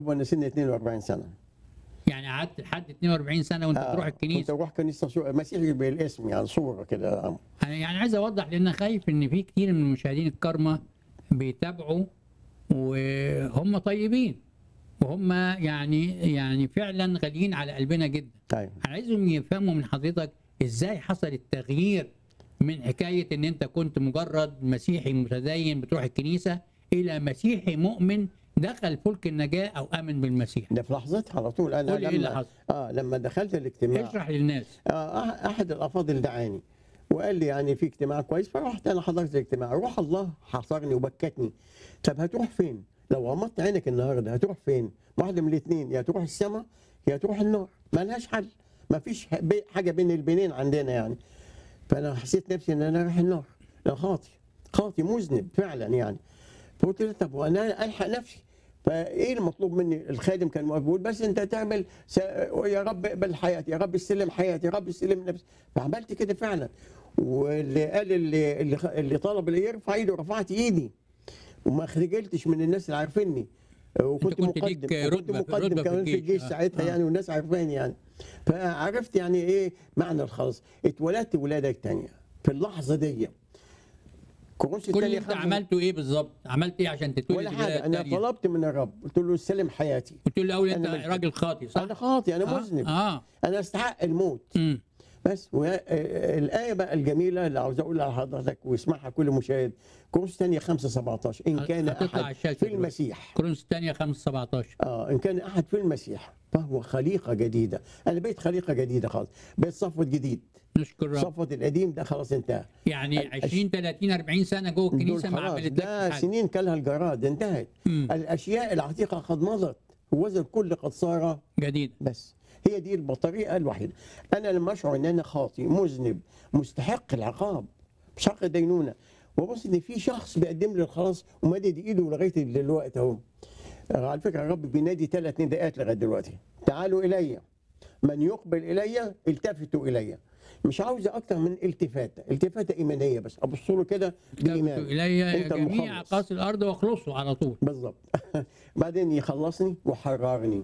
وانا سني 42 سنه يعني قعدت لحد 42 سنه وانت آه، بتروح كنت الكنيسه اروح كنيسه شو- مسيحي بالاسم يعني صوره كده انا يعني عايز اوضح لان أنا خايف ان في كتير من المشاهدين الكرمه بيتابعوا وهم طيبين وهم يعني يعني فعلا غاليين على قلبنا جدا ايوه انا عايزهم يفهموا من حضرتك ازاي حصل التغيير من حكايه ان انت كنت مجرد مسيحي متدين بتروح الكنيسه الى مسيحي مؤمن دخل فلك النجاه او امن بالمسيح ده في لحظتها على طول انا قول لي ايه اللي لما حصل اه لما دخلت الاجتماع اشرح للناس آه أح- احد الافاضل دعاني وقال لي يعني في اجتماع كويس فرحت انا حضرت الاجتماع روح الله حصرني وبكتني طب هتروح فين؟ لو غمضت عينك النهارده هتروح فين؟ واحده من الاثنين يا تروح السماء يا تروح النار ما لهاش حل ما فيش ح- بي- حاجه بين البنين عندنا يعني فانا حسيت نفسي ان انا رايح النار لا خاطي خاطي مذنب فعلا يعني فقلت له طب وانا الحق نفسي فايه المطلوب مني الخادم كان واقف بيقول بس انت تعمل س... يا رب اقبل حياتي يا رب استلم حياتي يا رب استلم نفسي فعملت كده فعلا واللي قال اللي اللي, خ- اللي طلب اللي يرفع ايده رفعت ايدي وما خجلتش من الناس اللي عارفيني وكنت كنت ليك مقدم وكنت رتبة- مقدم رتبة في كمان في الجيش. الجيش آه. ساعتها آه. يعني والناس عارفاني يعني فعرفت يعني ايه معنى الخلاص اتولدت ولاده تانية في اللحظه دي كورنثوس كل اللي الثانية انت خمسة- عملته ايه بالظبط عملت ايه عشان تتولد ولا الولاده حاجه انا التانية؟ طلبت من الرب قلت له استلم حياتي قلت له الاول انت أنا مش- راجل خاطي صح انا خاطي انا آه، مذنب اه انا استحق الموت امم بس والآية بقى الجميلة اللي عاوز أقولها لحضرتك ويسمعها كل مشاهد كورنثوس الثانية 5 17 إن كان هتطلع على أحد الشاشة في دلوقتي. المسيح كورنثوس الثانيه 5 17 اه ان كان احد في المسيح فهو خليقه جديده انا بقيت خليقه جديده خالص بقيت صفوه جديد نشكر الرب صفوه القديم ده خلاص انتهى يعني الأش- 20 30 40 سنه جوه دول الكنيسه ما خلاص عملتلكش ده حاجه سنين كلها الجراد انتهت مم. الاشياء العتيقه قد مضت ووزن الكل قد صار جديد بس هي دي الطريقه الوحيده انا لما اشعر ان انا خاطي مذنب مستحق العقاب مستحق الدينونه وبص ان في شخص بيقدم لي الخلاص ومدد ايده لغايه دلوقتي اهو على فكره الرب بينادي ثلاث نداءات لغايه دلوقتي تعالوا الي من يقبل الي التفتوا الي مش عاوز اكتر من التفاته التفاته ايمانيه بس ابص له كده تبتوا بايمان الي أنت جميع المخلص. اقاصي الارض واخلصوا على طول بالظبط بعدين يخلصني وحررني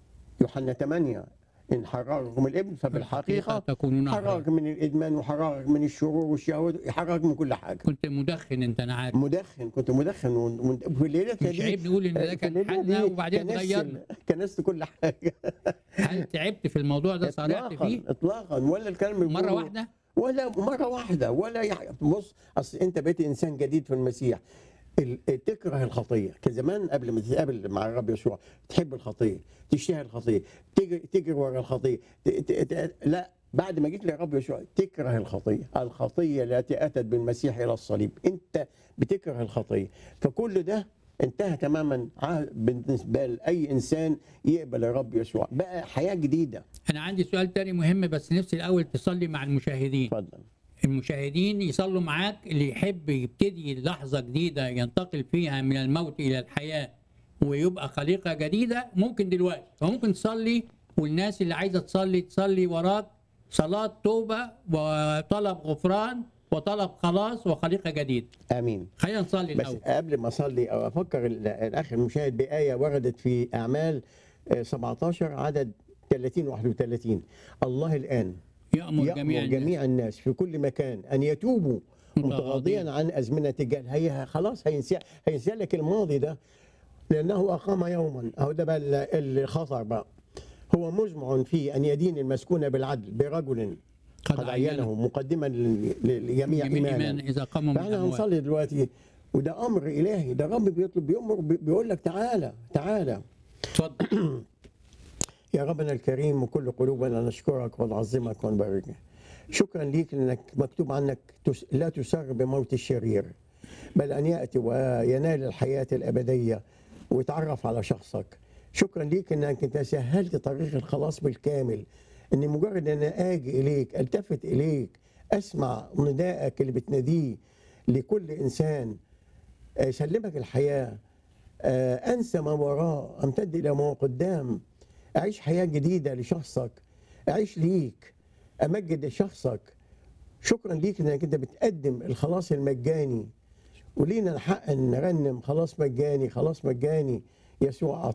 يوحنا 8 ان حرركم الابن فبالحقيقه تكونون أحرار. حررك من الادمان وحررك من الشرور والشهوات يحررك من كل حاجه كنت مدخن انت انا عارف مدخن كنت مدخن ومن- وفي الليله مش عيب نقول ان ده كان حالنا وبعدين اتغيرنا كنست كل حاجه هل تعبت في الموضوع ده صارعت اطلاقا فيه اطلاقا ولا الكلام اللي مره بيقوله- واحده ولا مره واحده ولا يح... بص اصل انت بقيت انسان جديد في المسيح ال- تكره الخطيه كان زمان قبل ما تتقابل مع الرب يسوع تحب الخطيه تشتهي الخطيه تجري تجري ورا الخطيه ت... ت... ت... لا بعد ما جيت للرب يسوع تكره الخطيه الخطيه التي اتت بالمسيح الى الصليب انت بتكره الخطيه فكل ده انتهى تماما ع- بالنسبه لاي انسان يقبل الرب يسوع بقى حياه جديده انا عندي سؤال تاني مهم بس نفسي الاول تصلي مع المشاهدين اتفضل المشاهدين يصلوا معاك اللي يحب يبتدي لحظة جديدة ينتقل فيها من الموت إلى الحياة ويبقى خليقة جديدة ممكن دلوقتي فممكن تصلي والناس اللي عايزة تصلي تصلي وراك صلاة توبة وطلب غفران وطلب خلاص وخليقة جديدة امين خلينا نصلي بس الأول قبل ما اصلي او افكر ال- الاخ المشاهد بايه وردت في اعمال آه، 17 عدد 30 31 الله الان يأمر جميع يأمر الناس جميع الناس في كل مكان ان يتوبوا متغاضيا عن ازمنه الجهل هي خلاص هينسى هينسى لك الماضي ده لانه اقام يوما اهو ده بقى ال- الخطر بقى هو مزمع في ان يدين المسكون بالعدل برجل قد عينه مقدما لل- للجميع جميع ايمانا إيمان إذا قاموا من فاحنا الأموات هنصلي دلوقتي وده امر الهي ده الرب بيطلب بيامر بي- بيقول لك تعالى تعالى اتفضل يا ربنا الكريم وكل قلوبنا نشكرك ونعظمك ونباركك شكرا ليك لانك مكتوب عنك تس- لا تسر بموت الشرير بل ان ياتي وينال الحياه الابديه ويتعرف على شخصك شكرا ليك انك انت سهلت طريق الخلاص بالكامل ان مجرد ان اجي اليك التفت اليك اسمع ندائك اللي بتناديه لكل انسان اسلمك الحياه آه، انسى ما وراء امتد الى ما قدام اعيش حياه جديده لشخصك اعيش ليك امجد شخصك شكرا ليك انك انت بتقدم الخلاص المجاني ولينا الحق ان نرنم خلاص مجاني خلاص مجاني يسوع